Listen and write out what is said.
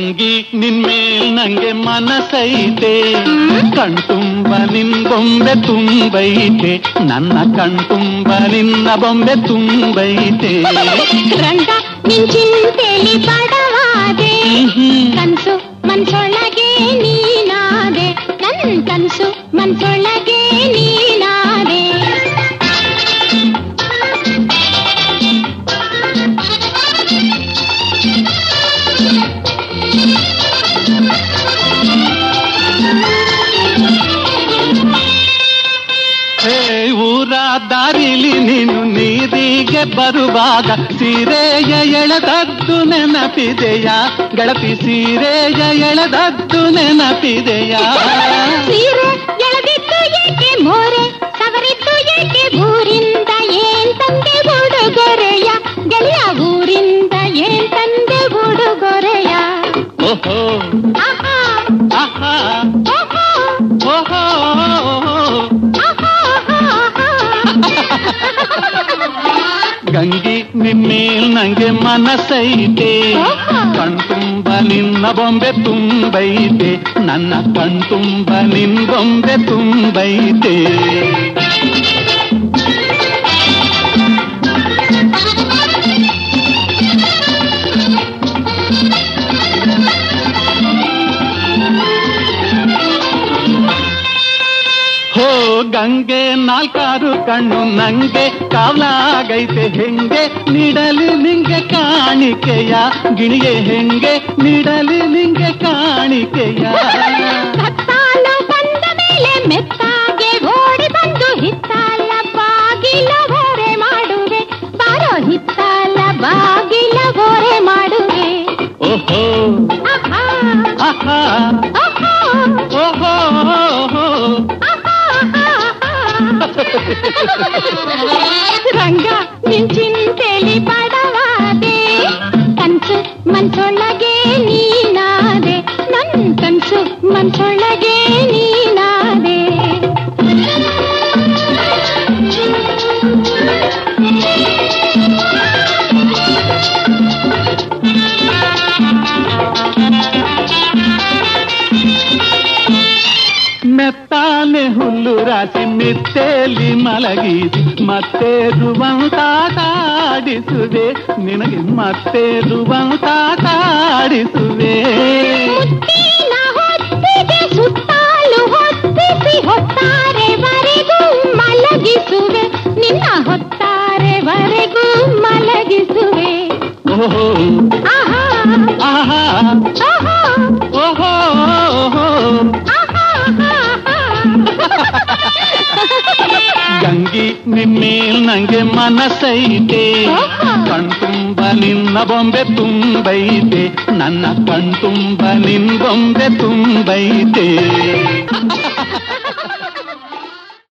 ಗಂಗಿ ನಿನ್ಮೇಲ್ ನಂಗೆ ಮನಸೈತೆ ಕಣ್ತುಂಬ ನಿನ್ ಬೊಂಬೆ ತುಂಬೈತೆ ನನ್ನ ಕಣ್ತುಂಬ ನಿನ್ನ ಬೊಂಬೆ ತುಂಬೈತೆ ರಂಗ ನಿನ್ ಚಿಂತೆಲಿ ಬಡವಾದೆ ಕನ್ಸು ಮನ್ಸೊಳಗೆ ನೀನಾದೆ ನನ್ ಕನ್ಸು ಮನ್ಸೊಳಗೆ ನೀನಾದೆ ಹೇ ಊರ ದಾರಿಲಿ ನೀನು ನೀರಿಗೆ ಬರುವಾಗ ಸೀರೆಯ ಎಳೆದದ್ದು ನೆನಪಿದೆಯಾ ಗೆಳತಿ ಸೀರೆಯ ಎಳೆದದ್ದು ನೆನಪಿದೆಯಾ ಸೀರೆ ಎಳೆದಿದ್ದು ಏಕೆ ಮೋರೆ ಸವರಿದ್ದು ಏಕೆ ಊರಿಂದ ಏನ್ ತಂದೆ ಉಡುಗೊರೆಯ ಗೆಳೆಯ ಊರಿಂದ ಏನ್ ತಂದೆ ಉಡುಗೊರೆಯ ಓಹೋ ಆಹಾ ಆಹಾ ಓಹೋ ಓಹೋ ಆಹಾ ಆಹಾ ಗಂಗಿ ನಿನ್ಮೇಲ್ ನಂಗೆ ಮನಸೈತೆ ಕಣ್ತುಂಬ ನಿನ್ನ ಬೊಂಬೆ ತುಂಬೈತೆ ನನ್ನ ಕಣ್ತುಂಬ ನಿನ್ ಬೊಂಬೆ ತುಂಬೈತೆ ಹೋ ಗಂಗೆ ನಾಲ್ಕಾರು ಕಣ್ಣು ನಂಗೆ ಕಾವಲಾಗೈತೆ ಹೆಂಗೆ ನೀಡಲಿ ನಿಂಗೆ ಕಾಣಿಕೆಯ ಗಿಣಿಗೆ ಹೆಂಗೆ ನೀಡಲಿ ನಿಂಗೆ ಕಾಣಿಕೆಯ ಕತ್ತಾಲು ಬಂದ ಮೇಲೆ ಮೆತ್ತಾಗೆ ಓಡಿ ಬಂದು ಹಿತ್ತಾಲ ಬಾಗಿಲ ಓರೆ ಮಾಡುವೆ ಬಾರೋ ಹಿತ್ತಾಲ ಬಾಗಿಲ ಓರೆ ಮಾಡುವೆ ಓಹೋ ಆಹಾ ಆಹಾ ಆಹಾ ಓಹೋ ಓಹೋ. ಆಹಾ ರಂಗ ನಿನ್ ಚಿಂತೆಲಿ ಬಡವಾದೆ ಕನ್ಸು ಮನ್ಸೊಳಗೆ ನೀನಾದೆ ನನ್ ಕನ್ಸು ಮನ್ಸೊಳಗೆ ನೀನಾದೆ ಮೆತ್ತಾನೆ ಹುಲ್ಲು ರಾಸಿ ಮಿತ್ತೇಲಿ ಮಲಗಿಸಿ ಮತ್ತೆ ರುವಂತಾಡಿಸುವೆ ನಿನಗೆ ಮತ್ತೆ ರುವಂತಾಡಿಸುವೆ ಮುತ್ತಿನ ಹೊತ್ತಿಗೆ ಸುತ್ತಾಲು ಹೊತ್ತಿಸಿ ಹೊತ್ತಾರೆವರೆಗೂ ಮಲಗಿಸುವೆ ನಿನ್ನ ಹೊತ್ತಾರೆವರೆಗೂ ಮಲಗಿಸುವೆ ಓಹೋ ಆಹಾ ಆಹಾ ಆಹಾ ಓಹೋ ಓಹೋ. ಆಹಾ ಗಂಗಿ ನಿನ್ಮೇಲ್ ನಂಗೆ ಮನಸೈತೆ ಕಣ್ತುಂಬ ನಿನ್ನ ಬೊಂಬೆ ತುಂಬೈತೆ ನನ್ನ ಕಣ್ತುಂಬ ನಿನ್ ಬೊಂಬೆ ತುಂಬೈತೆ